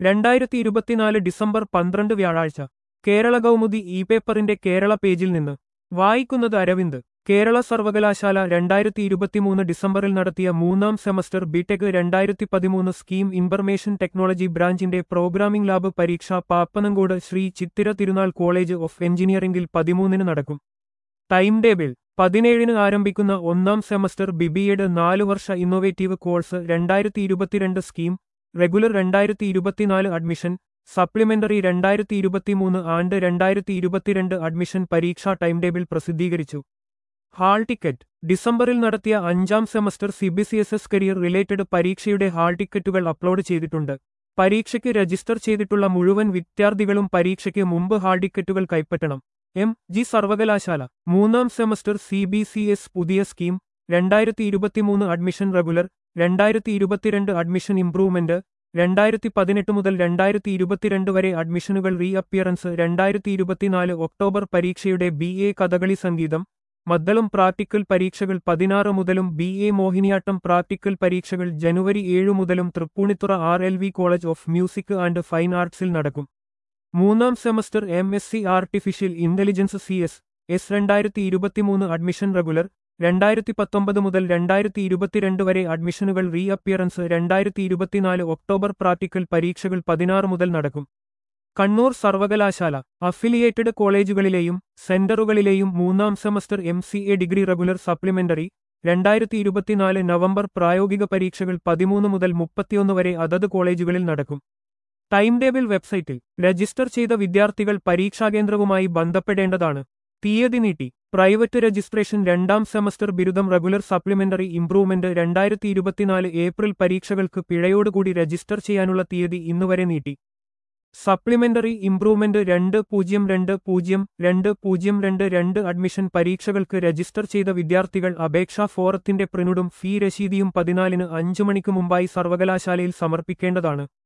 രണ്ടായിരത്തി ഇരുപത്തിനാല് ഡിസംബർ പന്ത്രണ്ട് വ്യാഴാഴ്ച കേരള കൗമുദി ഇ പേപ്പറിന്റെ കേരള പേജിൽ നിന്ന് വായിക്കുന്നത് അരവിന്ദ് കേരള സർവകലാശാല രണ്ടായിരത്തി ഇരുപത്തിമൂന്ന് ഡിസംബറിൽ നടത്തിയ മൂന്നാം സെമസ്റ്റർ ബിടെക് രണ്ടായിരത്തി പതിമൂന്ന് സ്കീം ഇൻഫർമേഷൻ ടെക്നോളജി ബ്രാഞ്ചിന്റെ പ്രോഗ്രാമിംഗ് ലാബ് പരീക്ഷ പാപ്പനങ്കോട് ശ്രീ ചിത്തിര തിരുനാൾ കോളേജ് ഓഫ് എഞ്ചിനീയറിംഗിൽ പതിമൂന്നിന് നടക്കും ടൈം ടേബിൾ പതിനേഴിന് ആരംഭിക്കുന്ന ഒന്നാം സെമസ്റ്റർ ബിബിഎഡ് നാലു വർഷ ഇന്നോവേറ്റീവ് കോഴ്സ് രണ്ടായിരത്തി ഇരുപത്തിരണ്ട് സ്കീം റെഗുലർ രണ്ടായിരത്തി ഇരുപത്തിനാല് അഡ്മിഷൻ സപ്ലിമെന്ററി രണ്ടായിരത്തി ഇരുപത്തിമൂന്ന് ആണ്ട് രണ്ടായിരത്തി ഇരുപത്തിരണ്ട് അഡ്മിഷൻ പരീക്ഷാ ടൈം ടേബിൾ പ്രസിദ്ധീകരിച്ചു ഹാൾ ടിക്കറ്റ് ഡിസംബറിൽ നടത്തിയ അഞ്ചാം സെമസ്റ്റർ സിബിസിഎസ്എസ് കരിയർ റിലേറ്റഡ് പരീക്ഷയുടെ ഹാൾ ടിക്കറ്റുകൾ അപ്ലോഡ് ചെയ്തിട്ടുണ്ട് പരീക്ഷയ്ക്ക് രജിസ്റ്റർ ചെയ്തിട്ടുള്ള മുഴുവൻ വിദ്യാർത്ഥികളും പരീക്ഷയ്ക്ക് മുമ്പ് ഹാൾ ടിക്കറ്റുകൾ കൈപ്പറ്റണം എം ജി സർവകലാശാല മൂന്നാം semester C B C S പുതിയ സ്കീം രണ്ടായിരത്തി ഇരുപത്തിമൂന്ന് അഡ്മിഷൻ റെഗുലർ രണ്ടായിരത്തി ഇരുപത്തിരണ്ട് അഡ്മിഷൻ ഇംപ്രൂവ്മെന്റ് രണ്ടായിരത്തി പതിനെട്ട് മുതൽ രണ്ടായിരത്തി ഇരുപത്തിരണ്ട് വരെ അഡ്മിഷനുകൾ റീ അപ്പിയറൻസ് രണ്ടായിരത്തി ഇരുപത്തിനാല് ഒക്ടോബർ പരീക്ഷയുടെ ബി എ കഥകളി സംഗീതം മദ്ദളം പ്രാക്ടിക്കൽ പരീക്ഷകൾ പതിനാറ് മുതലും ബി എ മോഹിനിയാട്ടം പ്രാക്ടിക്കൽ പരീക്ഷകൾ ജനുവരി ഏഴ് മുതലും Tripunithura R L V college of music and fine ആർട്സിൽ നടക്കും മൂന്നാം semester M S C artificial intelligence C S S രണ്ടായിരത്തി ഇരുപത്തിമൂന്ന് അഡ്മിഷൻ റെഗുലർ രണ്ടായിരത്തി പത്തൊമ്പത് മുതൽ രണ്ടായിരത്തി ഇരുപത്തിരണ്ട് വരെ അഡ്മിഷനുകൾ റീ അപ്പിയറൻസ് രണ്ടായിരത്തി ഇരുപത്തിനാല് ഒക്ടോബർ പ്രാക്ടിക്കൽ പരീക്ഷകൾ പതിനാറ് മുതൽ നടക്കും കണ്ണൂർ സർവകലാശാല അഫിലിയേറ്റഡ് കോളേജുകളിലെയും സെന്ററുകളിലെയും മൂന്നാം semester M C A degree regular supplementary രണ്ടായിരത്തി ഇരുപത്തിനാല് നവംബർ പ്രായോഗിക പരീക്ഷകൾ പതിമൂന്ന് മുതൽ മുപ്പത്തിയൊന്ന് വരെ അതത് കോളേജുകളിൽ നടക്കും ടൈം ടേബിൾ വെബ്സൈറ്റിൽ രജിസ്റ്റർ ചെയ്ത വിദ്യാർത്ഥികൾ പരീക്ഷാകേന്ദ്രവുമായി ബന്ധപ്പെടേണ്ടതാണ് തീയതി നീട്ടി പ്രൈവറ്റ് രജിസ്ട്രേഷൻ രണ്ടാം സെമസ്റ്റർ ബിരുദം റെഗുലർ സപ്ലിമെന്ററി ഇംപ്രൂവ്മെന്റ് രണ്ടായിരത്തി ഇരുപത്തിനാല് ഏപ്രിൽ പരീക്ഷകൾക്ക് പിഴയോടുകൂടി രജിസ്റ്റർ ചെയ്യാനുള്ള തീയതി ഇന്നുവരെ നീട്ടി സപ്ലിമെന്ററി ഇംപ്രൂവ്മെന്റ് രണ്ട് പൂജ്യം രണ്ട് പൂജ്യം രണ്ട് പൂജ്യം രണ്ട് രണ്ട് അഡ്മിഷൻ പരീക്ഷകൾക്ക് രജിസ്റ്റർ ചെയ്ത വിദ്യാർത്ഥികൾ അപേക്ഷാ ഫോറത്തിന്റെ പ്രിനുടും ഫീ രശീതിയും പതിനാലിന് അഞ്ചു മണിക്ക് മുമ്പായി സർവകലാശാലയിൽ സമർപ്പിക്കേണ്ടതാണ്